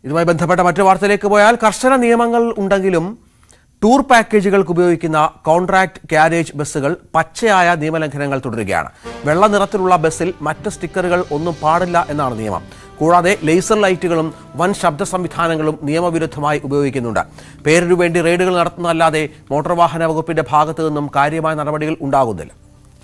ഇതുമായി ബന്ധപ്പെട്ട മറ്റു വാർത്തയിലേക്ക് പോയാൽ കർശന നിയമങ്ങൾ ഉണ്ടെങ്കിലും ടൂർ പാക്കേജുകൾക്ക് ഉപയോഗിക്കുന്ന കോൺട്രാക്ട് ക്യാരേജ് ബസ്സുകൾ പച്ചയായ നിയമലംഘനങ്ങൾ തുടരുകയാണ് വെള്ള നിറത്തിലുള്ള ബസ്സിൽ മറ്റ് സ്റ്റിക്കറുകൾ ഒന്നും പാടില്ല എന്നാണ് നിയമം കൂടാതെ ലേസർ ലൈറ്റുകളും വൻ ശബ്ദ സംവിധാനങ്ങളും നിയമവിരുദ്ധമായി ഉപയോഗിക്കുന്നുണ്ട് പേരിനു വേണ്ടി റെയ്ഡുകൾ നടത്തുന്നതല്ലാതെ മോട്ടോർ വാഹന വകുപ്പിന്റെ ഭാഗത്തു നിന്നും കാര്യമായ നടപടികൾ ഉണ്ടാകുന്നില്ല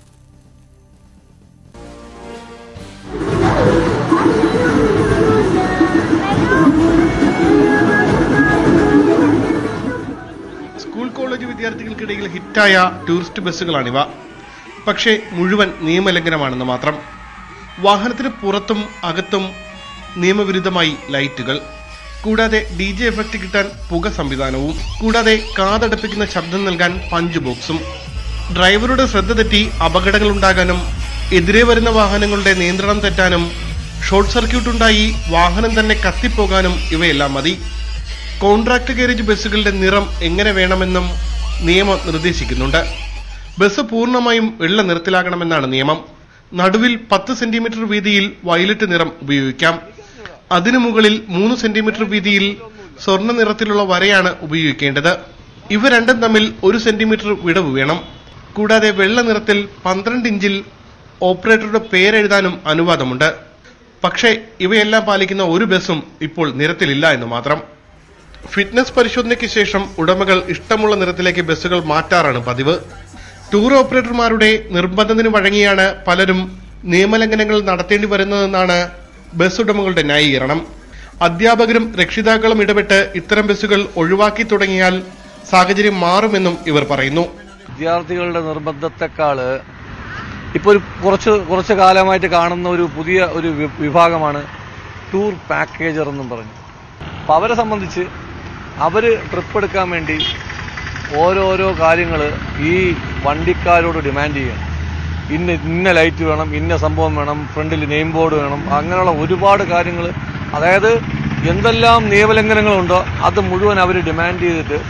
സ്കൂൾ കോളേജ് വിദ്യാർത്ഥികൾക്കിടയിൽ ഹിറ്റായ ടൂറിസ്റ്റ് ബസ്സുകളാണിവ പക്ഷേ മുഴുവൻ നിയമലംഘനമാണെന്ന് മാത്രം വാഹനത്തിന് പുറത്തും അകത്തും നിയമവിരുദ്ധമായി ലൈറ്റുകൾ കൂടാതെ ഡി ജെ എഫക്റ്റ് കിട്ടാൻ പുക സംവിധാനവും കൂടാതെ കാതടപ്പിക്കുന്ന ശബ്ദം നൽകാൻ പഞ്ച് ബോക്സും ഡ്രൈവറുടെ ശ്രദ്ധ തെറ്റി അപകടങ്ങൾ ഉണ്ടാകാനും എതിരെ വരുന്ന വാഹനങ്ങളുടെ നിയന്ത്രണം തെറ്റാനും ഷോർട്ട് സർക്യൂട്ട് ഉണ്ടായി വാഹനം തന്നെ കത്തിപ്പോകാനും ഇവയെല്ലാം മതി കോൺട്രാക്ട് ഗാരേജ് ബസ്സുകളുടെ നിറം എങ്ങനെ വേണമെന്നും നിയമം നിർദ്ദേശിക്കുന്നുണ്ട് ബസ് പൂർണ്ണമായും വെള്ള നിറത്തിലാകണമെന്നാണ് നിയമം നടുവിൽ പത്ത് സെന്റിമീറ്റർ വീതിയിൽ വയലറ്റ് നിറം ഉപയോഗിക്കാം അതിനു മുകളിൽ മൂന്ന് സെന്റിമീറ്റർ വീതിയിൽ സ്വർണ്ണ നിറത്തിലുള്ള വരയാണ് ഉപയോഗിക്കേണ്ടത് ഇവ രണ്ടും തമ്മിൽ ഒരു സെന്റിമീറ്റർ വിടവ് വേണം കൂടാതെ വെള്ള നിറത്തിൽ പന്ത്രണ്ട് ഇഞ്ചിൽ ഓപ്പറേറ്ററുടെ പേരെഴുതാനും അനുവാദമുണ്ട് പക്ഷേ ഇവയെല്ലാം പാലിക്കുന്ന ഒരു ബസ്സും ഇപ്പോൾ നിരത്തിലില്ല എന്ന് മാത്രം ഫിറ്റ്നസ് പരിശോധനയ്ക്ക് ശേഷം ഉടമകൾ ഇഷ്ടമുള്ള നിറത്തിലേക്ക് ബസ്സുകൾ മാറ്റാറാണ് പതിവ് ടൂർ ഓപ്പറേറ്റർമാരുടെ നിർബന്ധത്തിന് വഴങ്ങിയാണ് പലരും നിയമലംഘനങ്ങൾ നടത്തേണ്ടി വരുന്നതെന്നാണ് ബസ് ഉടമകളുടെ ന്യായീകരണം അധ്യാപകരും രക്ഷിതാക്കളും ഇടപെട്ട് ഇത്തരം ബസ്സുകൾ ഒഴിവാക്കി തുടങ്ങിയാൽ സാഹചര്യം മാറുമെന്നും ഇവർ പറയുന്നു വിദ്യാർത്ഥികളുടെ നിർബന്ധത്തെക്കാള് ഇപ്പോൾ ഒരു കുറച്ച് കുറച്ച് കാലമായിട്ട് കാണുന്ന ഒരു പുതിയ ഒരു വി- വിഭാഗമാണ് ടൂർ പാക്കേജർ എന്നും പറഞ്ഞു അപ്പം അവരെ സംബന്ധിച്ച് അവർ ട്രിപ്പ് എടുക്കാൻ വേണ്ടി ഓരോരോ കാര്യങ്ങൾ ഈ വണ്ടിക്കാരോട് ഡിമാൻഡ് ചെയ്യണം ഇന്ന ഇന്ന ലൈറ്റ് വേണം ഇന്ന സംഭവം വേണം ഫ്രണ്ടിൽ നെയിം ബോർഡ് വേണം അങ്ങനെയുള്ള ഒരുപാട് കാര്യങ്ങൾ അതായത് എന്തെല്ലാം നിയമലംഘനങ്ങളുണ്ടോ അത് മുഴുവൻ അവർ ഡിമാൻഡ് ചെയ്തിട്ട്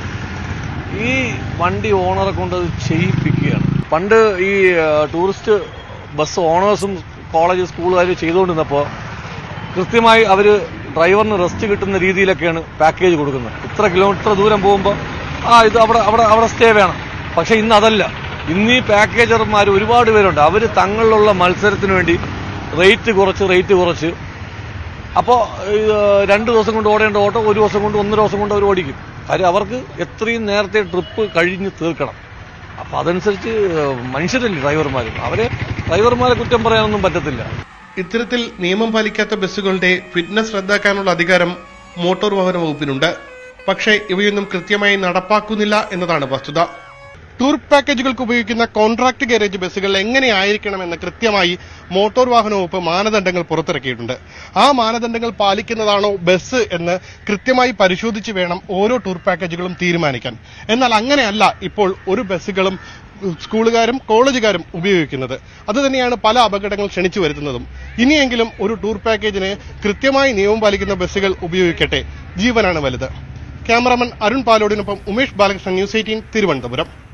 ഈ വണ്ടി ഓണറെ കൊണ്ട് അത് ചെയ്യിപ്പിക്കുകയാണ് പണ്ട് ഈ ആ, ടൂറിസ്റ്റ് ബസ് ഓണേഴ്സും കോളേജ് സ്കൂളുകാരും ചെയ്തുകൊണ്ടിരുന്നപ്പോൾ കൃത്യമായി അവർ ഡ്രൈവറിന് റെസ്റ്റ് കിട്ടുന്ന രീതിയിലൊക്കെയാണ് പാക്കേജ് കൊടുക്കുന്നത് ഇത്ര കിലോമീറ്റർ ദൂരം പോകുമ്പോൾ ആ ഇത് അവിടെ അവിടെ അവിടെ സ്റ്റേ വേണം പക്ഷെ ഇന്ന് അതല്ല ഇന്ന് ഈ പാക്കേജർമാർ ഒരുപാട് പേരുണ്ട് അവർ തങ്ങളിലുള്ള മത്സരത്തിന് വേണ്ടി റേറ്റ് കുറച്ച് റേറ്റ് കുറച്ച് അപ്പോൾ രണ്ട് ദിവസം കൊണ്ട് ഓടേണ്ട ഓട്ടം ഒരു ദിവസം കൊണ്ട് ഒന്നര ദിവസം കൊണ്ട് അവർ ഓടിക്കും കാര്യം അവർക്ക് എത്രയും നേരത്തെ ട്രിപ്പ് കഴിഞ്ഞ് തീർക്കണം അപ്പോൾ അതനുസരിച്ച് മനുഷ്യരല്ലേ ഡ്രൈവർമാർ അവരെ ഡ്രൈവർമാരെ കുറ്റം പറയാനൊന്നും പറ്റത്തില്ല ഇത്തരത്തിൽ നിയമം പാലിക്കാത്ത ബസ്സുകളുടെ ഫിറ്റ്നസ് റദ്ദാക്കാനുള്ള അധികാരം മോട്ടോർ വാഹന വകുപ്പിനുണ്ട് പക്ഷേ ഇവയൊന്നും കൃത്യമായി നടപ്പാക്കുന്നില്ല എന്നതാണ് വസ്തുത ടൂർ പാക്കേജുകൾക്ക് ഉപയോഗിക്കുന്ന കോൺട്രാക്ട് ഗാരേജ് ബസ്സുകൾ എങ്ങനെയായിരിക്കണമെന്ന് കൃത്യമായി മോട്ടോർ വാഹന വകുപ്പ് മാനദണ്ഡങ്ങൾ പുറത്തിറക്കിയിട്ടുണ്ട് ആ മാനദണ്ഡങ്ങൾ പാലിക്കുന്നതാണോ ബസ് എന്ന് കൃത്യമായി പരിശോധിച്ച് വേണം ഓരോ ടൂർ പാക്കേജുകളും തീരുമാനിക്കാൻ എന്നാൽ അങ്ങനെയല്ല ഇപ്പോൾ ഒരു ബസ്സുകളും സ്കൂളുകാരും കോളേജുകാരും ഉപയോഗിക്കുന്നത് അതുതന്നെയാണ് പല അപകടങ്ങൾ ക്ഷണിച്ചു വരുത്തുന്നതും ഇനിയെങ്കിലും ഒരു ടൂർ പാക്കേജിന് കൃത്യമായി നിയമം പാലിക്കുന്ന ബസ്സുകൾ ഉപയോഗിക്കട്ടെ ജീവനാണ് വലുത് ക്യാമറാമാൻ അരുൺ പാലോടിനൊപ്പം ഉമേഷ് ബാലകൃഷ്ണൻ ന്യൂസ് എയ്റ്റീൻ തിരുവനന്തപുരം